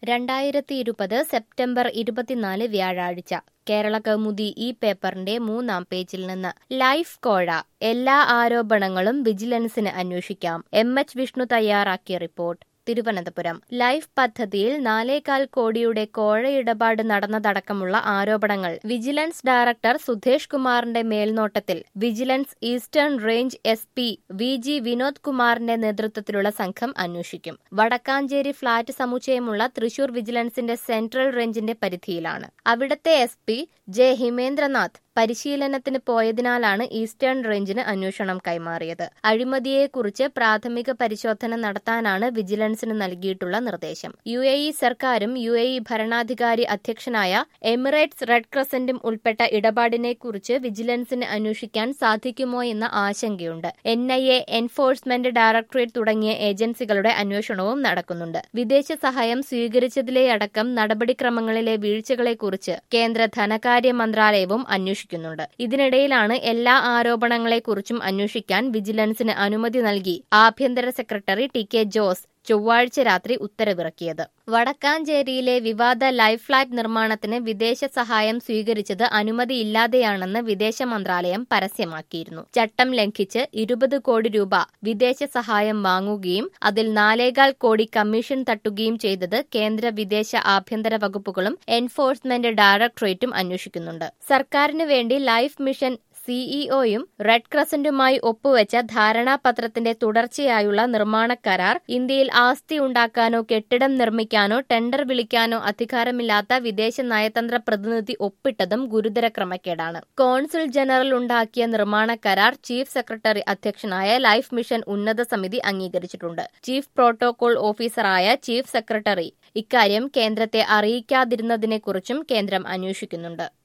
രണ്ടായിരത്തി ഇരുപത് സെപ്റ്റംബർ ഇരുപത്തിനാല് വ്യാഴാഴ്ച കേരള കൗമുദി ഈ പേപ്പറിന്റെ മൂന്നാം പേജിൽ നിന്ന് ലൈഫ് കോഴ എല്ലാ ആരോപണങ്ങളും വിജിലൻസിന് അന്വേഷിക്കാം എം എച്ച് വിഷ്ണു തയ്യാറാക്കിയ റിപ്പോർട്ട് തിരുവനന്തപുരം ലൈഫ് പദ്ധതിയിൽ നാലേകാൽ കോടിയുടെ കോഴ ഇടപാട് നടന്നതടക്കമുള്ള ആരോപണങ്ങൾ വിജിലൻസ് ഡയറക്ടർ സുധേഷ് കുമാറിന്റെ മേൽനോട്ടത്തിൽ vigilance eastern range S P V G Vinod കുമാറിന്റെ നേതൃത്വത്തിലുള്ള സംഘം അന്വേഷിക്കും വടക്കാഞ്ചേരി ഫ്ളാറ്റ് സമുച്ചയമുള്ള തൃശൂർ വിജിലൻസിന്റെ സെൻട്രൽ റേഞ്ചിന്റെ പരിധിയിലാണ് അവിടത്തെ എസ് പി ജെ ഹിമേന്ദ്രനാഥ് പരിശീലനത്തിന് പോയതിനാലാണ് ഈസ്റ്റേൺ റേഞ്ചിന് അന്വേഷണം കൈമാറിയത് അഴിമതിയെക്കുറിച്ച് പ്രാഥമിക പരിശോധന നടത്താനാണ് വിജിലൻസിന് നൽകിയിട്ടുള്ള നിർദ്ദേശം യു എ ഇ സർക്കാരും യു എ ഇ ഭരണാധികാരി അധ്യക്ഷനായ എമിറേറ്റ്സ് റെഡ് ക്രസന്റും ഉൾപ്പെട്ട ഇടപാടിനെക്കുറിച്ച് വിജിലൻസിന് അന്വേഷിക്കാൻ സാധിക്കുമോ എന്ന ആശങ്കയുണ്ട് N I A enforcement directorate തുടങ്ങിയ ഏജൻസികളുടെ അന്വേഷണവും നടക്കുന്നുണ്ട് വിദേശ സഹായം സ്വീകരിച്ചതിലെ അടക്കം നടപടിക്രമങ്ങളിലെ വീഴ്ചകളെക്കുറിച്ച് കേന്ദ്ര ധനകാര്യ മന്ത്രാലയവും അന്വേഷിക്കുന്നുണ്ട് ഇതിനിടയിലാണ് എല്ലാ ആരോപണങ്ങളെക്കുറിച്ചും അന്വേഷിക്കാൻ വിജിലൻസിന് അനുമതി നൽകി ആഭ്യന്തര സെക്രട്ടറി ടി കെ ജോസ് ചൊവ്വാഴ്ച രാത്രി ഉത്തരവിറക്കിയത് വടക്കാഞ്ചേരിയിലെ വിവാദ ലൈഫ് ഫ്ളാറ്റ് നിർമ്മാണത്തിന് വിദേശ സഹായം സ്വീകരിച്ചത് അനുമതിയില്ലാതെയാണെന്ന് വിദേശ മന്ത്രാലയം പരസ്യമാക്കിയിരുന്നു ചട്ടം ലംഘിച്ച് ഇരുപത് കോടി രൂപ വിദേശ സഹായം വാങ്ങുകയും അതിൽ നാലേകാൽ കോടി കമ്മീഷൻ തട്ടുകയും ചെയ്തത് കേന്ദ്ര വിദേശ ആഭ്യന്തര വകുപ്പുകളും എൻഫോഴ്സ്മെന്റ് ഡയറക്ടറേറ്റും അന്വേഷിക്കുന്നുണ്ട് സർക്കാരിന് വേണ്ടി ലൈഫ് മിഷൻ സിഇഒയും റെഡ് ക്രസന്റുമായി ഒപ്പുവെച്ച ധാരണാപത്രത്തിന്റെ തുടർച്ചയായുള്ള നിർമ്മാണ കരാർ ഇന്ത്യയിൽ ആസ്തി ഉണ്ടാക്കാനോ കെട്ടിടം നിർമ്മിക്കാനോ ടെൻഡർ വിളിക്കാനോ അധികാരമില്ലാത്ത വിദേശ നയതന്ത്ര പ്രതിനിധി ഒപ്പിട്ടതും ഗുരുതര ക്രമക്കേടാണ് കോൺസുൽ ജനറൽ ഉണ്ടാക്കിയ നിർമ്മാണ കരാർ ചീഫ് സെക്രട്ടറി അധ്യക്ഷനായ ലൈഫ് മിഷൻ ഉന്നത സമിതി അംഗീകരിച്ചിട്ടുണ്ട് ചീഫ് പ്രോട്ടോകോൾ ഓഫീസറായ ചീഫ് സെക്രട്ടറി ഇക്കാര്യം കേന്ദ്രത്തെ അറിയിക്കാതിരുന്നതിനെക്കുറിച്ചും കേന്ദ്രം അന്വേഷിക്കുന്നുണ്ട്